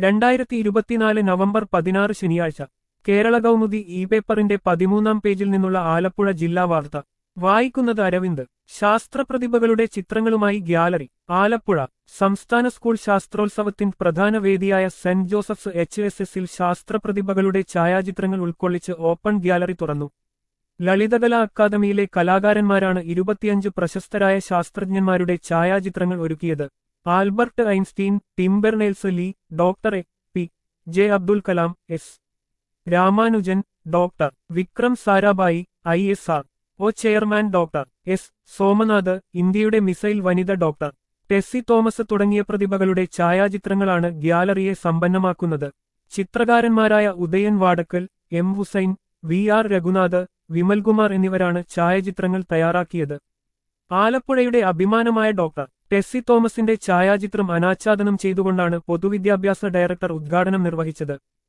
രണ്ടായിരത്തി ഇരുപത്തിനാല് നവംബർ പതിനാറ് ശനിയാഴ്ച കേരള കൗമുദി ഇ പേപ്പറിന്റെ പതിമൂന്നാം പേജിൽ നിന്നുള്ള ആലപ്പുഴ ജില്ലാ വാർത്ത വായിക്കുന്നത് അരവിന്ദ് ശാസ്ത്രപ്രതിഭകളുടെ ചിത്രങ്ങളുമായി ഗ്യാലറി ആലപ്പുഴ സംസ്ഥാന സ്കൂൾ ശാസ്ത്രോത്സവത്തിന് പ്രധാന വേദിയായ സെന്റ് ജോസഫ്സ് എച്ച് എസ് എസിൽ ശാസ്ത്രപ്രതിഭകളുടെ ഛായാചിത്രങ്ങൾ ഉൾക്കൊള്ളിച്ച് ഓപ്പൺ ഗ്യാലറി തുറന്നു ലളിതകലാ അക്കാദമിയിലെ കലാകാരന്മാരാണ് ഇരുപത്തിയഞ്ച് പ്രശസ്തരായ ശാസ്ത്രജ്ഞന്മാരുടെ ഛായാചിത്രങ്ങൾ ഒരുക്കിയത് Albert Einstein Tim Berners Lee doctor A P J Abdul Kalam S Ramanujan doctor Vikram Sarabhai I S R O chairman doctor S Somanath ഇന്ത്യയുടെ മിസൈൽ വനിത ഡോക്ടർ ടെസ്സി തോമസ് തുടങ്ങിയ പ്രതിഭകളുടെ ഛായാചിത്രങ്ങളാണ് ഗ്യാലറിയെ സമ്പന്നമാക്കുന്നത് ചിത്രകാരന്മാരായ Udayan Vadakkal M Hussain V R Raghunath Vimalkumar എന്നിവരാണ് ഛായാചിത്രങ്ങൾ തയ്യാറാക്കിയത് ആലപ്പുഴയുടെ അഭിമാനമായ ഡോക്ടർ ടെസ്സി തോമസിന്റെ ഛായാചിത്രം അനാച്ഛാദനം ചെയ്തുകൊണ്ടാണ് പൊതുവിദ്യാഭ്യാസ ഡയറക്ടർ ഉദ്ഘാടനം നിർവഹിച്ചത്